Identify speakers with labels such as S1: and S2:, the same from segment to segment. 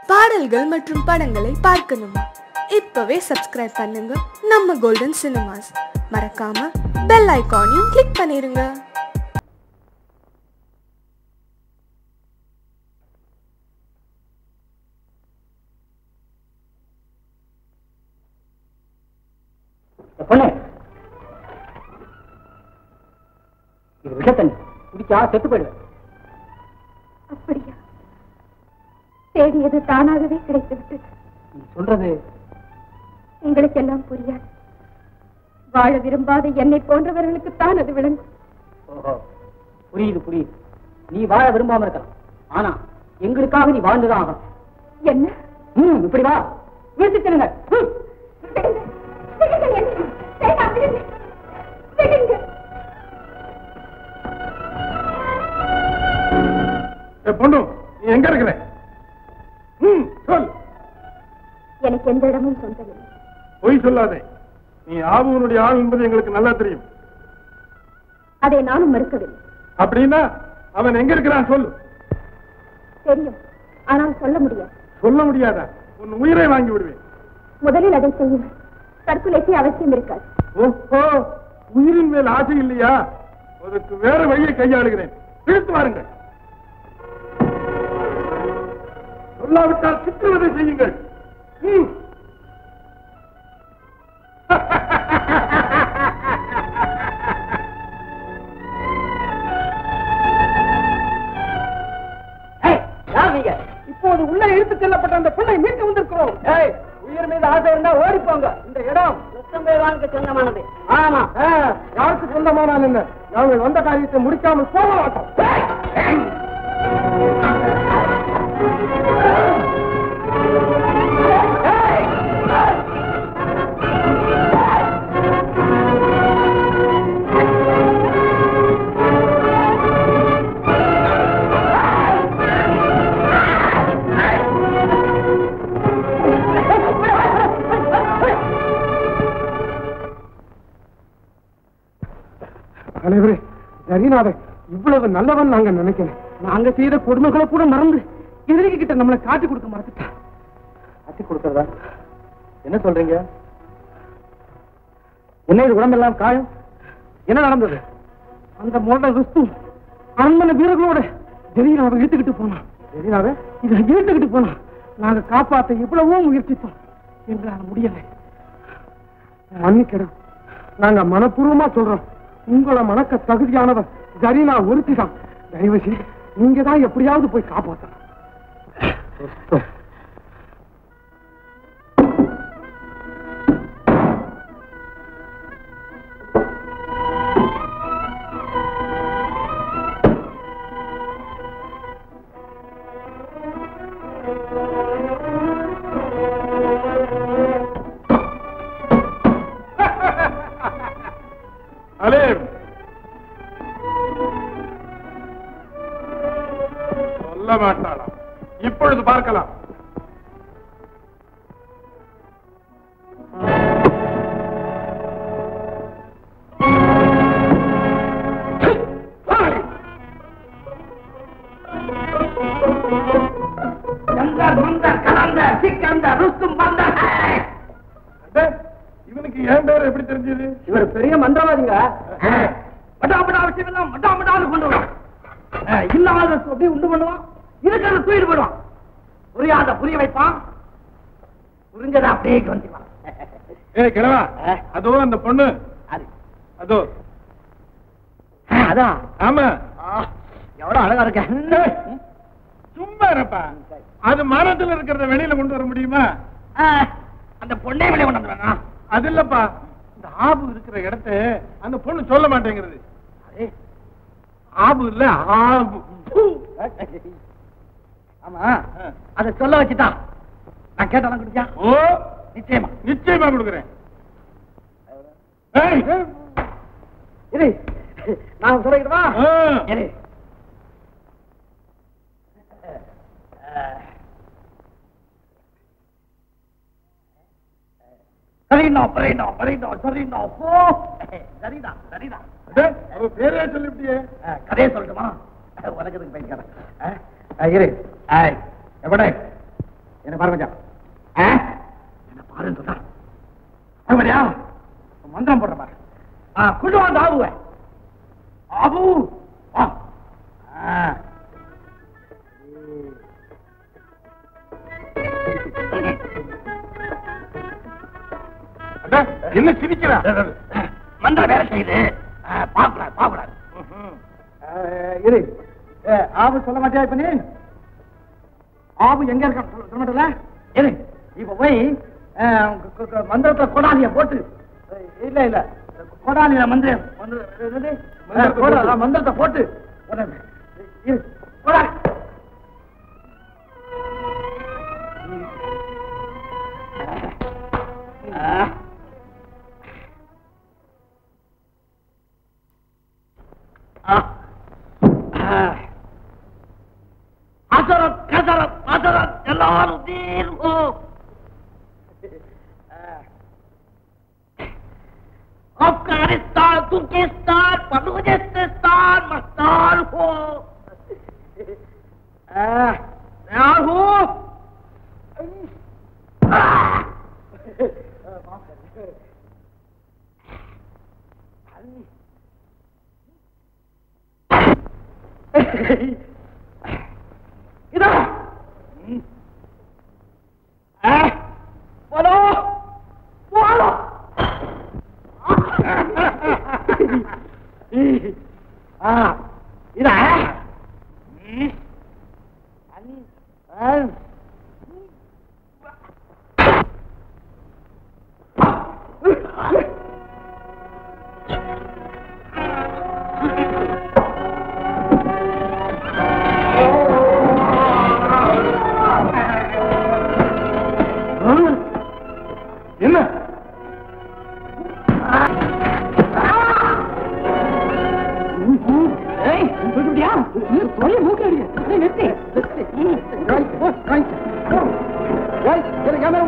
S1: பாடல்கள் மற்றும் படங்களை பார்க்கணுமா இப்பவே சப்ஸ்கிரைப் பண்ணுங்க நம்ம கோல்டன் சினிமாஸ் மறக்காம பெல் ஐகானையும் கிளிக் பண்ணிருங்க
S2: பொண்ணு இது விஷ தண்ணி குடிச்சா செத்து போயிடுவேன்
S3: அப்படியா தேடியது தானாகவே கிடைத்து விட்டது
S2: நீ சொல்றது
S3: உங்களுக்கு எல்லாம் புரியாது வாழ விரும்பாத என்னை போன்றவர்களுக்கு தான் அது விளங்கும்
S2: ஓஹோ புரியுது புரியுது நீ வாழ விரும்பாம இருக்கலாம் ஆனா எங்களுக்காக நீ வாழ்ந்துதான் ஆகணும்
S3: என்ன
S2: ம் இப்படி வா வீழ்த்தி செல்லுங்க ம்.
S3: விடுங்க. விடுங்க என்னை. வேண்டாம், விடுங்க. விடுங்க.
S4: ஏ, பொண்ணு நீ எங்க இருக்கிற ம் சொல்
S3: எனக்கு எந்த இடமும் சொந்தமில்லை
S4: பொய் சொல்லாதே நீ ஆபுவனுடைய ஆள் என்பது எங்களுக்கு நல்லா தெரியும்
S3: அதை நானும் மறுக்கவில்லை
S4: அப்படின்னா அவன் எங்க இருக்கிறான் சொல்லு
S3: தெரியும் ஆனால் சொல்ல முடியாது
S4: சொல்ல முடியாதா உன் உயிரை வாங்கி விடுவேன்
S3: முதலில் அதை செய்யும் தற்கொலைக்கு அவசியம் இருக்காது
S4: ஓஹோ உயிரின் மேல் ஆசை இல்லையா அதற்கு வேற வழியை கையாளுகிறேன் பிடித்து வாருங்கள் சொல்லாவிட்டால் சித்திரவதை செய்யுங்கள் ம்.
S2: ஏய், யார் நீங்க இப்போது உள்ள இழுத்து செல்லப்பட்ட அந்த பிள்ளை மீட்டு வந்திருக்கிறோம் ஏய், உயிர் மீது ஆசை இருந்தா ஓடி போங்க இந்த இடம் முத்தம்பேவானுக்கு சொந்தமானது ஆமா
S4: ஆ, யாருக்கு சொந்தமானால் என்ன நாங்கள் வந்த காரியத்தை முடிக்காமல் போக மாட்டோம் தலைவரே சரிநாதே இவ்வளவு நல்லவன் நாங்க நினைக்கிறேன்
S2: நாங்க செய்த கொடுமைகளை கூட மறந்து எதிரிக கிட்ட நம்மளை காட்டி கொடுக்க மறந்துட்டா
S4: காட்டி கொடுக்கறதா என்ன சொல்றீங்க
S2: என்ன இது உடம்பெல்லாம் காயம் என்ன நடந்தது அந்த மோட ரிஸ்து அரண்மனை வீரர்களோட திடீர்னு அவன் இழுத்துக்கிட்டு போனான்
S4: சரிநாதே
S2: இதை இழுத்துக்கிட்டு போனான் நாங்க காப்பாத்த எவ்வளவோ முயற்சித்தோம் எங்களால முடியலை
S4: மன்னிக்கிடும் நாங்க மனப்பூர்வமா சொல்றோம் உங்களை மணக்க தகுதியானவர் ஜரீனா ஒருத்தி தான் தயவு செய்து நீங்க தான் எப்படியாவது போய் காப்பாற்றணும் அலேம் சொல்ல மாட்டாளா இப்பொழுது பார்க்கலாம் அடே, இவனுக்கு என் பேர் எப்படி தெரிஞ்சது
S2: இவர் பெரிய மந்திரவாதிங்க மட்டாமட்டா விஷயம் மட்டாமட்டாவது கொண்டு வருவான் அஹ், இல்லாத அப்படியே உண்டு பண்ணுவான் இருக்கிறத தூக்கிட்டு போயிடுவான் புரியாத புரிய வைப்பான் புரிஞ்சதை அப்படியே வந்துடுவான்
S4: ஏய் கிழவா அதோ அந்த பொண்ணு
S2: அது
S4: அதோ
S2: அஹ், அதான்
S4: ஆமா
S2: எவ்வளவு அழகா இருக்க
S4: ஏய், சும்மா இருப்பா அது மரத்துல இருக்கிறத வெளியில கொண்டு வர முடியுமா
S2: அஹ், அந்த பொண்ணே வெளியே கொண்டு வந்துடுவானா
S4: அது இல்லப்பா இந்த ஆபு இருக்கிற இடத்த அந்த பொண்ணு சொல்ல மாட்டேங்கிறது
S2: அதே,
S4: ஆபு இல்ல ஆபு
S2: ஆமா அதை சொல்ல வச்சுட்டான் நான் கேட்டாலும் குடிச்சா
S4: ஓ
S2: நிச்சயமா
S4: நிச்சயமா கொடுக்குறேன் ஏய்,
S2: இரு நான் சொல்லிக்கிட்டா
S4: ஆ.
S2: இரு சரிண்ணா சரிண்ணா சரிண்ணா சரிண்ணா போ சரிதான் சரிதான்
S4: அடே, அவ பேரே சொல்லிவிட்டியே
S2: அஹ், கதையை சொல்லட்டுமா உனக்கு எதுக்கு பையன் இரு ஏய், எவடே என்ன பாரு மச்சான் ஆ? என்ன பாருன்னு சொன்னா மறுபடியா மந்திரம் போடுற பாரு ஆ, கொண்டு வந்து ஆபுவ ஆபு வா. ஆ.
S4: என்ன சிரிக்கிற
S2: மந்திரம் வேலை செய்யுது ஆ, பார்க்கக்கூடாது பார்க்கக்கூடாது ம்ஹும். ஆ, இரு ஏ, ஆபு சொல்ல மாட்டியா இப்ப நீ ஆபு எங்க இருக்கான் சொல்ல சொல்ல மாட்டல இரு இப்ப போய் ஆ, கு- கு- மந்திரத்தை கொடாலிய போட்டு ஏய், இல்ல இல்ல கொடாலியில மந்திரம் மந்திரம் என்னது? ஆ,
S4: மந்திரத்தை
S2: கொடா-
S4: போட்டு.
S2: ஆ, மந்திரத்தை போட்டு உடனே இரு கொடாலி ஆ. ஆ. ஆ. ஹசரத் கசரத் ஹசரத் எல்லாரும் தீர்வு अफगानिस्तान तुर्किस्तान बलूचिस्तान मस्तान हो तैयार हो इधर बोलो बोलो ஆ இதா
S4: என்ன
S2: ஏய் சொல்லுடியா சொல்லி மூக்கு அடிங்க நிறுத்தி ரைட் ரைட் ரைட் என்ன கேமரா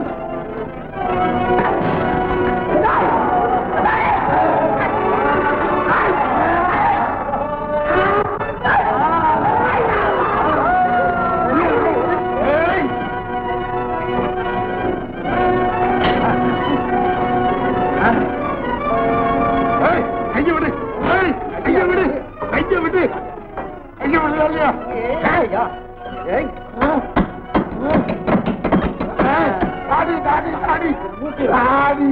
S4: ஏய், கையை விடு ஏய், கையை விடு கையை விடு கையை விடு இல்லையா
S2: ஏய்
S4: தாடி தாடி தாடி தாடி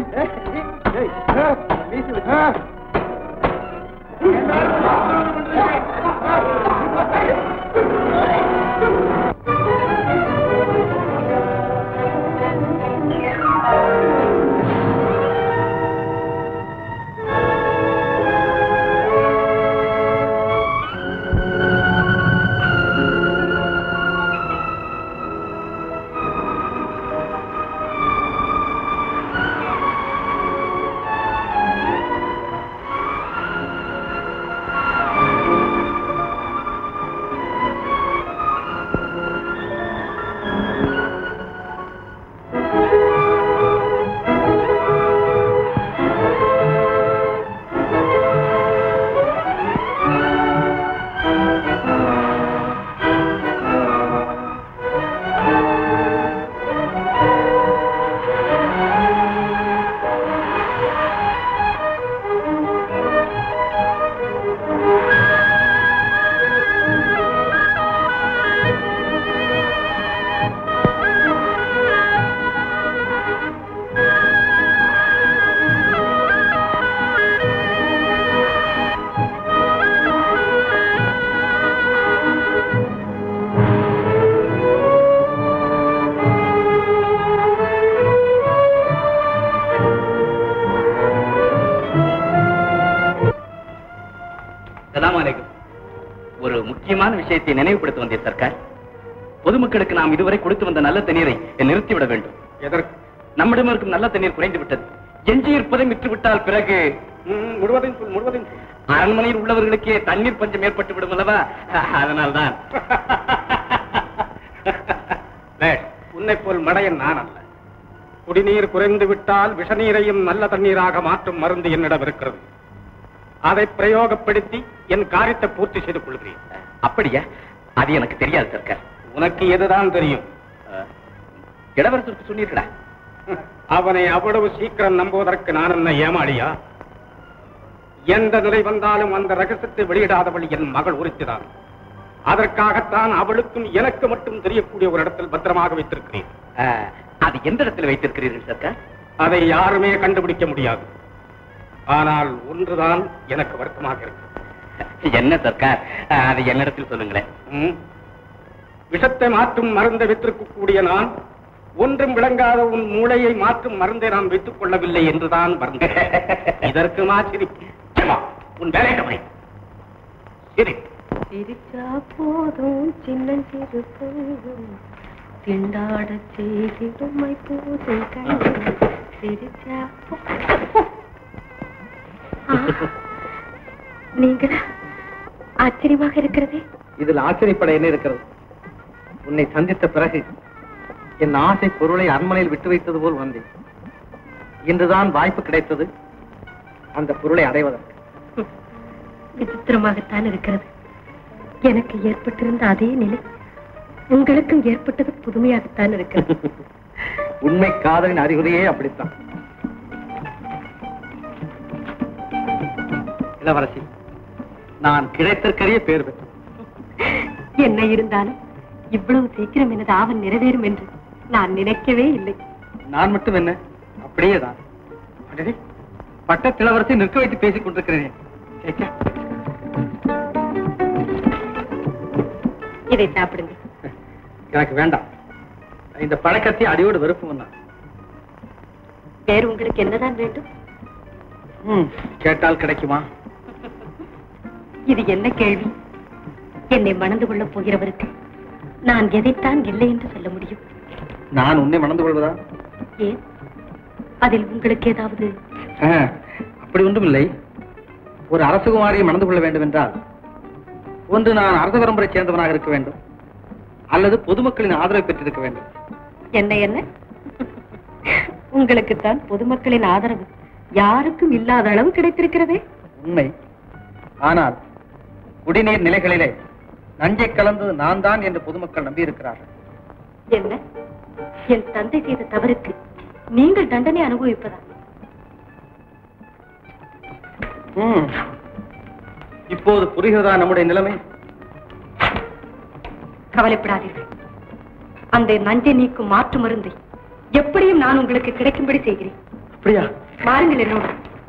S5: சலாம் அலைக்கும் ஒரு முக்கியமான விஷயத்தை நினைவுபடுத்த வந்தேன் சர்க்கார் பொதுமக்களுக்கு நாம் இதுவரை கொடுத்து வந்த நல்ல தண்ணீரை நிறுத்திவிட வேண்டும்
S4: எதற்கு
S5: நம்மிடம் இருக்கும் நல்ல தண்ணீர் குறைந்து விட்டது எஞ்சி இருப்பதை விட்டுவிட்டால் பிறகு
S4: ம், முழுவதையும் சொல் முழுவதையும் சொல்
S5: அரண்மனையில் உள்ளவர்களுக்கே தண்ணீர் பஞ்சம் ஏற்பட்டு விடும் அல்லவா அதனால்தான்
S4: பேஷ், உன்னைப் போல் மடையன் நான் அல்ல குடிநீர் குறைந்து விட்டால் விஷநீரையும் நல்ல தண்ணீராக மாற்றும் மருந்து என்னிடம் இருக்கிறது அதை பிரயோகப்படுத்தி என் காரியத்தை பூர்த்தி செய்து கொள்கிறேன்
S5: அப்படியா அது எனக்கு தெரியாது சர்க்கார்
S4: உனக்கு எதுதான் தெரியும்
S5: அஹ், இளவரசருக்கு சொன்னீர்களா
S4: அவனை அவ்வளவு சீக்கிரம் நம்புவதற்கு நான் என்ன ஏமாளியா எந்த நிலை வந்தாலும் அந்த ரகசியத்தை வெளியிடாதவள் என் மகள் உரித்துதான் அதற்காகத்தான் அவளுக்கும் எனக்கு மட்டும் தெரியக்கூடிய ஒரு இடத்தில் பத்திரமாக வைத்திருக்கிறேன்
S5: ஆ, அது எந்த இடத்துல வைத்திருக்கிறீர்கள் சர்க்கார்
S4: அதை யாருமே கண்டுபிடிக்க முடியாது ஆனால் ஒன்றுதான் எனக்கு வருத்தமாக இருக்கு
S5: என்ன சர்க்கார் ஆ, அது என்னிடத்தில் சொல்லுங்களேன்
S4: ம்? விஷத்தை மாற்றும் மருந்தை வைத்திருக்கக்கூடிய நான் ஒன்றும் விளங்காத உன் மூளையை மாற்றும் மருந்தை நான் வைத்துக் கொள்ளவில்லை என்றுதான் வருந்தேன் இதற்கு மாதிரி உன் வேலை கவனி சரி
S3: சிரிச்சா போதும் சின்னஞ்சிறு பொழுதும் திண்டாட செய்திடுமை போதும் கண்கள் சிரிச்சா போ- ஆ, நீங்களா ஆச்சரியமாக இருக்கிறதே
S2: இதில் ஆச்சரியப்பட என்ன இருக்கிறது உன்னை சந்தித்த பிறகு என் ஆசை பொருளை அரண்மனையில் விட்டு வைத்தது போல் வந்தேன் இன்றுதான் வாய்ப்பு கிடைத்தது அந்த பொருளை அடைவதற்கு
S3: விசித்திரமாகத்தான் இருக்கிறது எனக்கு ஏற்பட்டிருந்த அதே நிலை உங்களுக்கும் ஏற்பட்டது புதுமையாகத்தான் இருக்கிறது
S2: உண்மை காதலின் அறிகுறியே அப்படித்தான் இளவரசி நான் கிடைத்திருக்கிற பேர் பெற்றேன்
S3: என்ன இருந்தாலும் இவ்வளவு சீக்கிரம் எனது ஆவல் நிறைவேறும் என்று நான் நினைக்கவே இல்லை
S2: நான் மட்டும் என்ன அப்படியே தான் அடடே, பட்டத்து இளவரசி நிற்க வைத்து பேசிக் கொண்டிருக்கிறேன் சே, சே.
S3: இதை சாப்பிடுங்க
S2: எனக்கு வேண்டாம் இந்த பழக்கத்தை அடியோடு வெறுப்பு தான்
S3: வேறு உங்களுக்கு என்னதான் வேண்டும்
S2: ம், கேட்டால் கிடைக்குமா
S3: இது என்ன கேள்வி என்னை மணந்து கொள்ளப் போகிறவருக்கு நான் எதைத்தான் இல்லை என்று சொல்ல முடியும்
S2: நான் உன்னை மணந்து கொள்வதா
S3: ஏன் அதில் உங்களுக்கு ஏதாவது
S2: ஆ, அப்படி ஒன்றும் இல்லை ஒரு அரசகுமாரியை மணந்து கொள்ள வேண்டும் என்றால் ஒன்று நான் அரச பரம்பரை சேர்ந்தவனாக இருக்க வேண்டும் அல்லது பொதுமக்களின் ஆதரவை பெற்றிருக்க வேண்டும்
S3: என்ன என்ன உங்களுக்குத்தான் பொதுமக்களின் ஆதரவு யாருக்கும் இல்லாத அளவு கிடைத்திருக்கிறதே
S2: உண்மை ஆனால் குடிநீர் நிலைகளிலே நஞ்சை கலந்தது நான் தான் என்று பொதுமக்கள் நம்பியிருக்கிறார்கள்
S3: என்ன என் தந்தை செய்த தவறுக்கு நீங்கள் தண்டனை அனுபவிப்பதா
S2: ம். இப்போது புரிகிறதா நம்முடைய நிலைமை
S3: கவலைப்படாதீர்கள் அந்த நஞ்சை நீக்கும் மாற்று மருந்தை எப்படியும் நான் உங்களுக்கு கிடைக்கும்படி செய்கிறேன்
S2: அப்படியா
S3: வாருங்கள் என்னோடு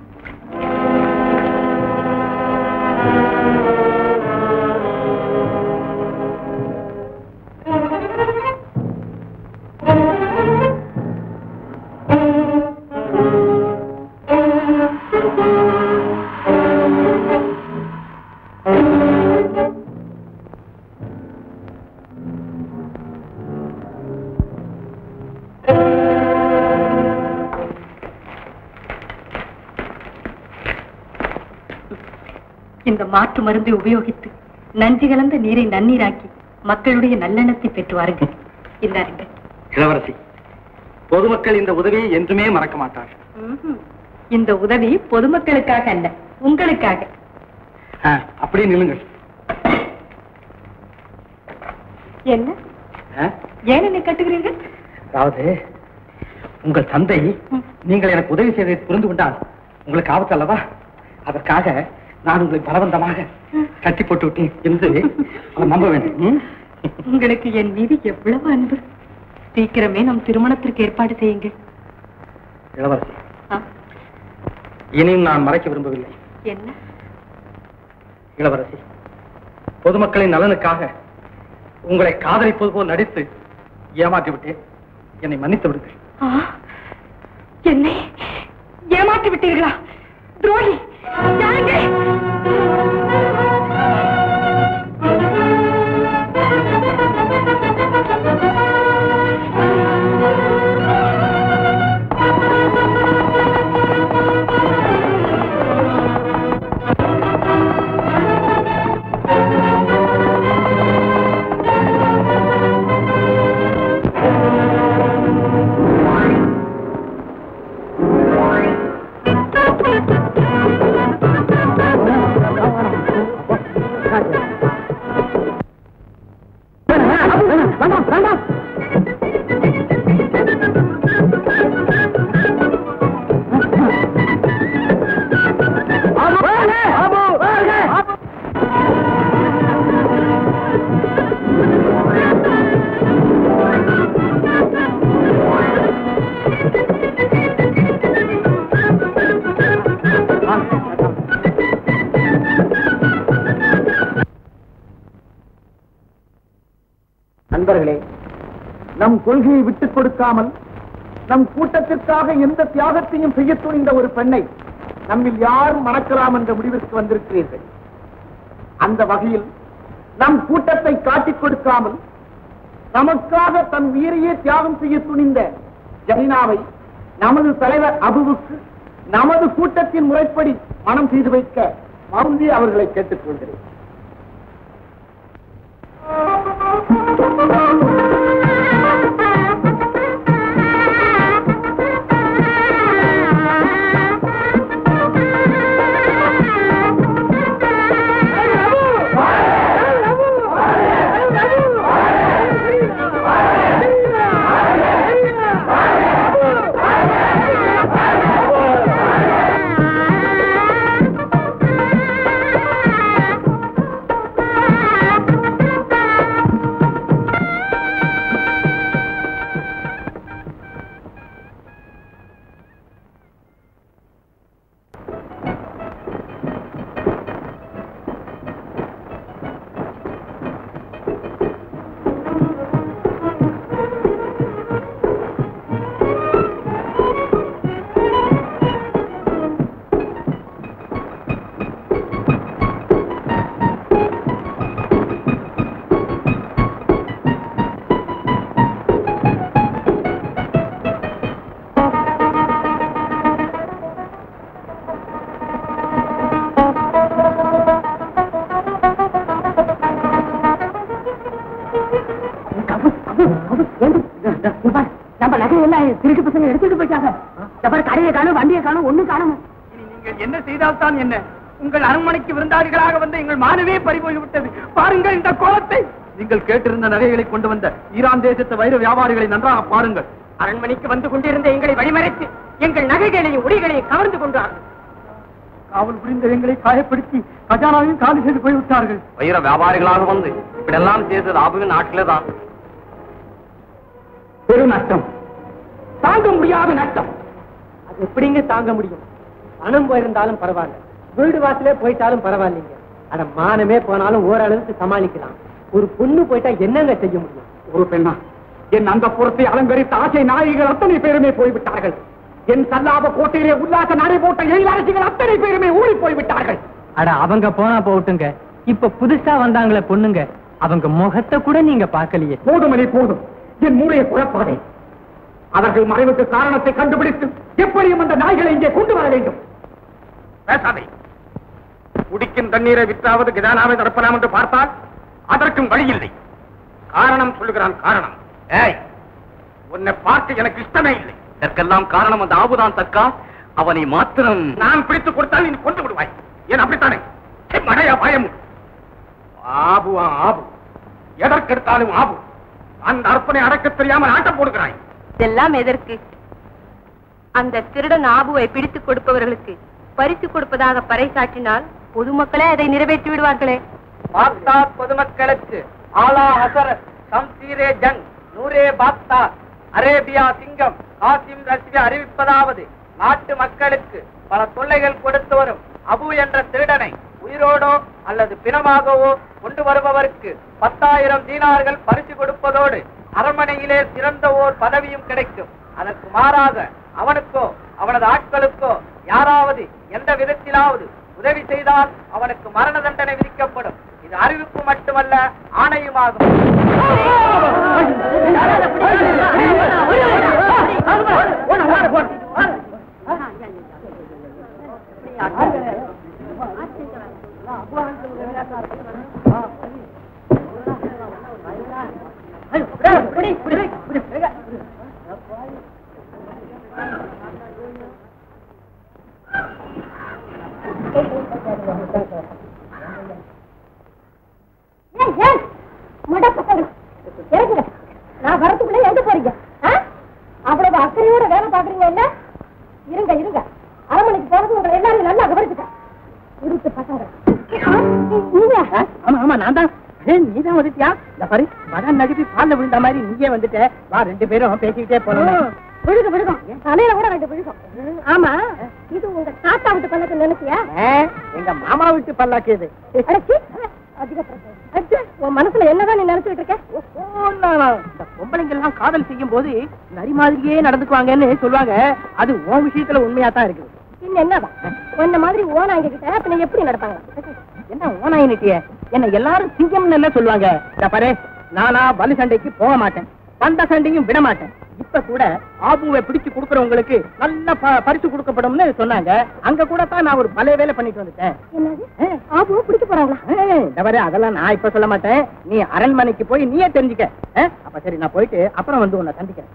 S3: இந்த மாற்று மருந்தை உபயோகித்து நஞ்சு கலந்த நீரை நன்னீராக்கி மக்களுடைய நல்லெண்ணத்தை பெற்று வாருங்கள் இந்தாருங்கள்
S2: இளவரசி பொதுமக்கள் இந்த உதவியை என்றுமே மறக்க மாட்டார்கள்
S3: ம்ஹும். இந்த உதவி பொதுமக்களுக்காக அல்ல உங்களுக்காக
S2: ஆ, அப்படியே நில்லுங்கள்
S3: என்ன
S2: ஆ?
S3: ஏன் என்னை கட்டுகிறீர்கள்
S2: அதாவது உங்கள் தந்தை நீங்கள் எனக்கு உதவி செய்வதை புரிந்து கொண்டால் உங்களுக்கு ஆபத்து அல்லவா அதற்காக நான் உங்களை பலவந்தமாக கட்டி போட்டு விட்டேன் என்று அவன் நம்ப வேண்டும் ம்?
S3: உங்களுக்கு என் மீது எவ்வளவு அன்பு சீக்கிரமே நம் திருமணத்திற்கு ஏற்பாடு செய்யுங்கள்
S2: இளவரசி
S3: ஆ,
S2: இனியும் நான் மறைக்க விரும்பவில்லை
S3: என்ன
S2: இளவரசி பொதுமக்களின் நலனுக்காக உங்களை காதலிப்பது போல் நடித்து ஏமாற்றி விட்டேன் என்னை மன்னித்து விடுங்கள்
S3: ஆ, என்னை ஏமாற்றி விட்டீர்களா துரோகி யாருங்க
S2: ஆ நம் கொள்கையை விட்டுக் கொடுக்காமல் நம் கூட்டத்திற்காக எந்த தியாகத்தையும் செய்ய துணிந்த ஒரு பெண்ணை நம்மில் யாரும் மணக்கலாம் என்ற முடிவிற்கு வந்திருக்கிறீர்கள் அந்த வகையில் நம் கூட்டத்தை காட்டிக் கொடுக்காமல் நமக்காக தன் உயிரையே தியாகம் செய்ய துணிந்த ஜனினாவை நமது தலைவர் அபுவுக்கு நமது கூட்டத்தின் முறைப்படி மனம் செய்து வைக்க மருந்தி அவர்களை கேட்டுக்கொள்கிறேன்
S6: நம்ம நகையெல்லாம் திருட்டு பசங்க எடுத்துட்டு போயிட்டாங்க அப்புறம் கடையை காணும் வண்டியை காணும் ஒண்ணு காணும்
S2: நீங்கள் என்ன செய்தால்தான் என்ன உங்கள் அரண்மனைக்கு விருந்தாளிகளாக வந்த எங்கள் மானவே பறிபோய் விட்டது பாருங்கள் இந்த கோலத்தை நீங்கள் கேட்டிருந்த நகைகளை கொண்டு வந்த ஈரான் தேசத்து வைர வியாபாரிகளை நன்றாக பாருங்கள்
S6: அரண்மனைக்கு வந்து கொண்டிருந்த எங்களை வழிமறைத்து எங்கள் நகைகளையும் உடைகளையும் கவர்ந்து கொண்டார்கள்
S2: காவல் புரிந்த எங்களை காயப்படுத்தி கஜானாவையும் காலி செய்து போய்விட்டார்கள்
S5: வைர வியாபாரிகளாக வந்து இப்படியெல்லாம் செய்தது அபுவின் நாட்டிலே தான்
S2: பெரும் நஷ்டம் தாங்க முடியாத நஷ்டம்
S6: அது எப்படிங்க தாங்க முடியும் பணம் போயிருந்தாலும் பரவாயில்ல வீடு வாசலே போயிட்டாலும் பரவாயில்லைங்க அட மானமே போனாலும் ஓரளவுக்கு சமாளிக்கலாம் ஒரு பொண்ணு போயிட்டா என்னங்க செய்ய முடியும்
S2: ஒரு பெண்ணா என் அந்த புறத்தை அலங்கரித்த ஆசை நாயகிகள் அத்தனை பேருமே போய்விட்டார்கள் என் சல்லாப கோட்டையிலே உல்லாச நடை போட்ட எழிலரசிகள் அத்தனை பேருமே ஊறி போய்விட்டார்கள்
S6: அட அவங்க போனா போகட்டுங்க இப்ப புதுசா வந்தாங்களே பொண்ணுங்க அவங்க முகத்தை கூட நீங்க பாக்கலையே
S2: போதுமணி போதும் என் மூளையை குழப்பாதே அவர்கள் மறைவுக்கு காரணத்தை கண்டுபிடித்து எப்படியும் அந்த நாய்களை இங்கே கொண்டு வர வேண்டும்
S4: பேசாதே குடிக்கும் தண்ணீரை விற்றாவது கிதானாவை நடப்பலாம் என்று பார்த்தால் அதற்கும் வழி இல்லை காரணம் சொல்லுகிறான் காரணம் ஏய் உன்னை பார்க்க எனக்கு இஷ்டமே இல்லை
S5: இதற்கெல்லாம் காரணம் அந்த ஆபுதான் தக்கா அவனை மாத்திரம்
S4: நான் பிடித்து கொடுத்தால் நீ கொண்டு விடுவாய் ஏன் அப்படித்தானே சீ, மடையா பயம் ஆபுவா ஆபு எதற்கெடுத்தாலும் ஆபு அந்த அர்ப்பனை அடக்க தெரியாமல் ஆட்டம் போடுகிறாய்
S3: இதெல்லாம் எதற்கு அந்த திருடன் ஆபுவை பிடித்துக் கொடுப்பவர்களுக்கு பரிசு கொடுப்பதாக பறைசாற்றினால் பொதுமக்களே அதை நிறைவேற்றி விடுவார்களே
S2: பாக்தாத் பொதுமக்களுக்கு ஆலா ஹசரத் சம்சீரே ஜங் நூரே பாக்தாத் அரேபியா சிங்கம் காசிம் ரஷ்வி அறிவிப்பதாவது நாட்டு மக்களுக்கு பல தொல்லைகள் கொடுத்து வரும் அபு என்ற திருடனை உயிரோடோ அல்லது பிணமாகவோ கொண்டு வருபவருக்கு பத்தாயிரம் தீனார்கள் பரிசு கொடுப்பதோடு அரண்மனையிலே சிறந்த ஓர் பதவியும் கிடைக்கும் அதற்கு மாறாக அவனுக்கோ அவனது ஆட்களுக்கோ யாராவது எந்த விதத்திலாவது உதவி செய்தால் அவனுக்கு மரண தண்டனை விதிக்கப்படும் இது அறிவிப்பு மட்டுமல்ல ஆணையுமாகும்
S7: நான் வரத்துக்குள்ள எங்க போறீங்க ஆ? அவ்வளவு அக்கறையோட வேலை பாக்குறீங்க என்ன இருங்க இருங்க அரண்மனைக்கு போறது உங்களை எல்லாரும் நல்லா கவனிச்சுட்டேன் இருட்டு பசங்க நீங்க
S6: ஆமா ஆமா நான் தான் நீ தான் வந்துட்டியா இந்த பாரு மகன் நடிப்பு பால்ல விழுந்த மாதிரி நீயே வந்துட்ட வா ரெண்டு பேரும் பேசிக்கிட்டே போறோம்
S7: விழுக விழுகும் தலையில கூட ரெண்டு விழுகும் ஆமா இது உங்க தாத்தா விட்டு பள்ளத்தை நினைச்சியா
S6: எங்க மாமா வீட்டு பல்லாக்கு இது
S7: அடச்சி, அதிக பிரச்சனை. அச்சே, உன் மனசுல என்னதான் நீ நினைச்சிட்டு இருக்க
S6: ஓ, நான் நான் இந்த பொம்பளைங்க எல்லாம் காதல் செய்யும் போது நரி மாதிரியே நடந்துக்குவாங்கன்னு சொல்லுவாங்க அது உன் விஷயத்துல உண்மையா தான் இருக்குது
S7: பின்ன என்னதான் உன்ன மாதிரி ஓனாங்க கிட்ட பின்ன எப்படி நடப்பாங்க
S6: என்ன ஓனாயினிட்டிய என்ன எல்லாரும் சிங்கம்னு எல்லாம் சொல்லுவாங்க இதா பாரு நானா வலு சண்டைக்கு போக மாட்டேன் வந்த சண்டையும் விட மாட்டேன் இப்ப கூட ஆபுவை பிடிச்சு கொடுக்கறவங்களுக்கு நல்ல ப- பரிசு கொடுக்கப்படும்னு சொன்னாங்க அங்க கூட தான் நான் ஒரு பல வேலை பண்ணிட்டு வந்துட்டேன்
S7: என்னது ஆபுவை பிடிக்க போறாங்களா
S6: ஏய், இந்த பாரு அதெல்லாம் நான் இப்ப சொல்ல மாட்டேன் நீ அரண்மனைக்கு போய் நீயே தெரிஞ்சுக்க ஆ? அப்ப சரி நான் போயிட்டு அப்புறம் வந்து உன்னை சந்திக்கிறேன்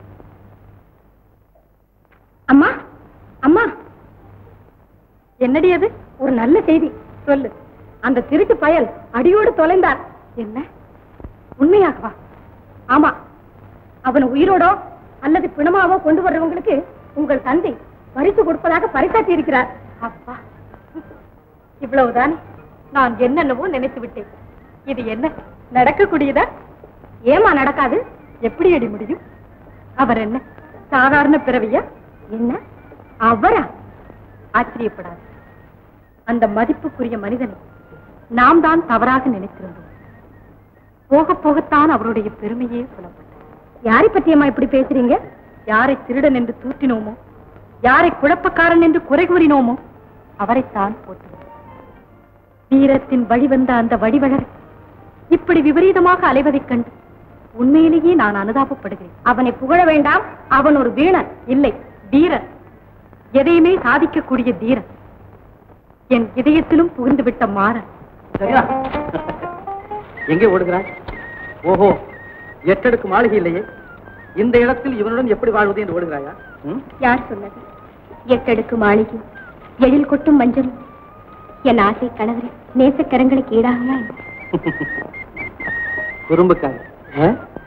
S7: அம்மா அம்மா என்னடி அது ஒரு நல்ல செய்தி சொல்லு அந்த திருட்டு பயல் அடியோடு தொலைந்தார் என்ன உண்மையாகவா ஆமா அவன் உயிரோடோ அல்லது பிணமாவோ கொண்டு வர்றவங்களுக்கு உங்கள் தந்தை பரிசு கொடுப்பதாக பரிசாட்டி இருக்கிறார் அப்பா இவ்வளவுதானே நான் என்னென்னவோ நினைத்து விட்டேன் இது என்ன நடக்கக்கூடியதா ஏமா நடக்காது எப்படி அடி முடியும் அவர் என்ன சாதாரண பிறவியா என்ன அவரா ஆச்சரியப்படாது அந்த மதிப்புக்குரிய மனிதனை நாம் தான் தவறாக நினைத்திருந்தோம் போக போகத்தான் அவருடைய பெருமையே புலப்பட்டது யாரை பற்றியம்மா இப்படி பேசுறீங்க யாரை திருடன் என்று தூற்றினோமோ யாரை குழப்பக்காரன் என்று குறை கூறினோமோ அவரைத்தான் போற்றினோம் வீரத்தின் வழிவந்த அந்த வடிவழர் இப்படி விபரீதமாக அலைவதைக் கண்டு உண்மையிலேயே நான் அனுதாபப்படுகிறேன் அவனை புகழ வேண்டாம் அவன் ஒரு வீணன் இல்லை வீரன் எதையுமே சாதிக்கக்கூடிய தீரன் என் இதயத்திலும் புகுந்து விட்ட மாறன்
S6: சரியா எங்கே ஓடுகிறாய் ஓஹோ எட்டடுக்கு மாளிகை இல்லையே இந்த இடத்தில் இவனுடன் எப்படி வாழ்வது என்று ஓடுகிறாயா ம்?
S7: யார் சொன்னது எட்டடுக்கு மாளிகை எழில் கொட்டும் மஞ்சள் என் ஆசை கணவரே நேசக்கரங்களுக்கு ஈடாகுமா என்ன?
S6: குறும்புக்காரி ஆ?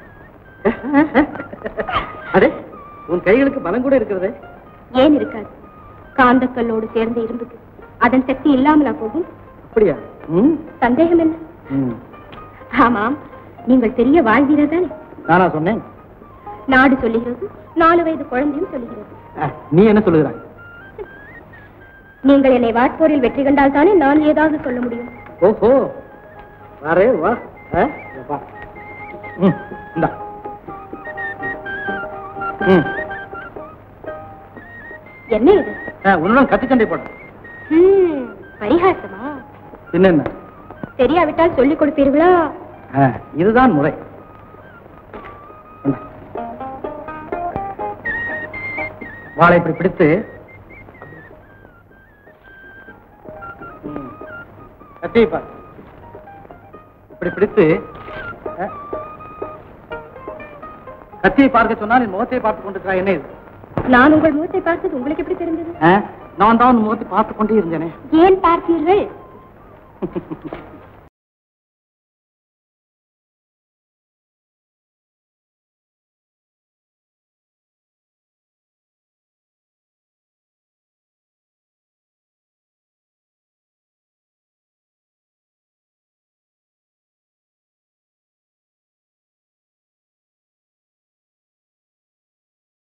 S6: அடே உன் கைகளுக்கு பலம் கூட இருக்கிறதே
S7: ஏன் இருக்காது காந்தக்கல்லோடு சேர்ந்த இரும்புக்கு அதன் சக்தி இல்லாமலா போகும்
S6: அப்படியா ம்?
S7: சந்தேகம் என்ன
S6: ம்.
S7: ஆமாம் நீங்கள் பெரிய வாழ்வீரர் தானே
S6: நானா சொன்னேன்
S7: நாடு சொல்லுகிறது நாலு வயது குழந்தையும் சொல்லுகிறது
S6: ஆ, நீ என்ன சொல்லுகிறாய்
S7: நீங்கள் என்னை வாட்போரில் வெற்றி கண்டால் தானே நான் ஏதாவது சொல்ல முடியும்
S6: ஓஹோ வரே வா ஆ, இங்க வா. ம், இந்தா. ம்.
S7: என்ன இது
S6: ஆ, உன்னுடன் கத்தி சண்டை போட
S7: ஹம், பரிகாசமா
S6: என்னென்ன
S7: தெரியாவிட்டால் சொல்லிக் கொடுப்பீர்களா
S6: ஆ, இதுதான் முறை இந்தா. வாளை இப்படி பிடித்து ம். கத்தியை பார் இப்படி பிடித்து ஆ, கத்தியை பார்க்க சொன்னால் என் முகத்தை பார்த்துக் கொண்டிருக்கிறாய் என்ன இது
S7: நான் உங்கள் முகத்தை பார்த்தது உங்களுக்கு எப்படி தெரிந்தது
S6: ஆ, நான் தான் உன் முகத்தை பார்த்துக் கொண்டே இருந்தேனே
S7: ஏன் பார்த்தீர்கள்